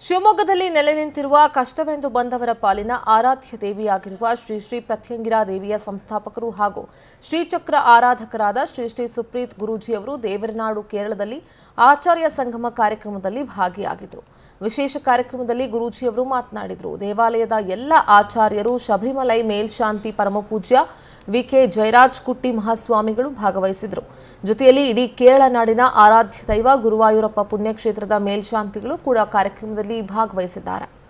ಶಿವಮೊಗ್ಗದಲ್ಲಿ ನೆಲೆ ನಿಂತಿರುವ ಕಷ್ಟವೆಂದು ಬಂದವರ ಪಾಲಿನ ಆರಾಧ್ಯ ದೇವಿಯಾಗಿರುವ ಶ್ರೀ ಶ್ರೀ ಪ್ರತ್ಯಂಗಿರಾ ದೇವಿಯ ಸಂಸ್ಥಾಪಕರು ಹಾಗೂ ಶ್ರೀಚಕ್ರ ಆರಾಧಕರಾದ ಶ್ರೀ ಶ್ರೀ ಸುಪ್ರೀತ್ ಗುರೂಜಿಯವರು ದೇವರನಾಡು ಕೇರಳದಲ್ಲಿ ಆಚಾರ್ಯ ಸಂಗಮ ಕಾರ್ಯಕ್ರಮದಲ್ಲಿ ಭಾಗಿಯಾಗಿದ್ದರು ವಿಶೇಷ ಕಾರ್ಯಕ್ರಮದಲ್ಲಿ ಗುರೂಜಿಯವರು ಮಾತನಾಡಿದರು ದೇವಾಲಯದ ಎಲ್ಲ ಆಚಾರ್ಯರು ಶಬರಿಮಲೈ ಮೇಲ್ಶಾಂತಿ ಪರಮಪೂಜ್ಯ ವಿಕೆ ಜಯರಾಜ್ ಕುಟ್ಟಿ ಮಹಾಸ್ವಾಮಿಗಳು ಭಾಗವಹಿಸಿದರು ಜೊತೆಯಲ್ಲಿ ಇಡೀ ಕೇರಳ ನಾಡಿನ ಆರಾಧ್ಯ ದೈವ ಗುರುವಾಯೂರಪ್ಪ ಪುಣ್ಯಕ್ಷೇತ್ರದ ಮೇಲ್ಶಾಂತಿಗಳು ಕೂಡ ಕಾರ್ಯಕ್ರಮದಲ್ಲಿ ಭಾಗವಹಿಸಿದ್ದಾರೆ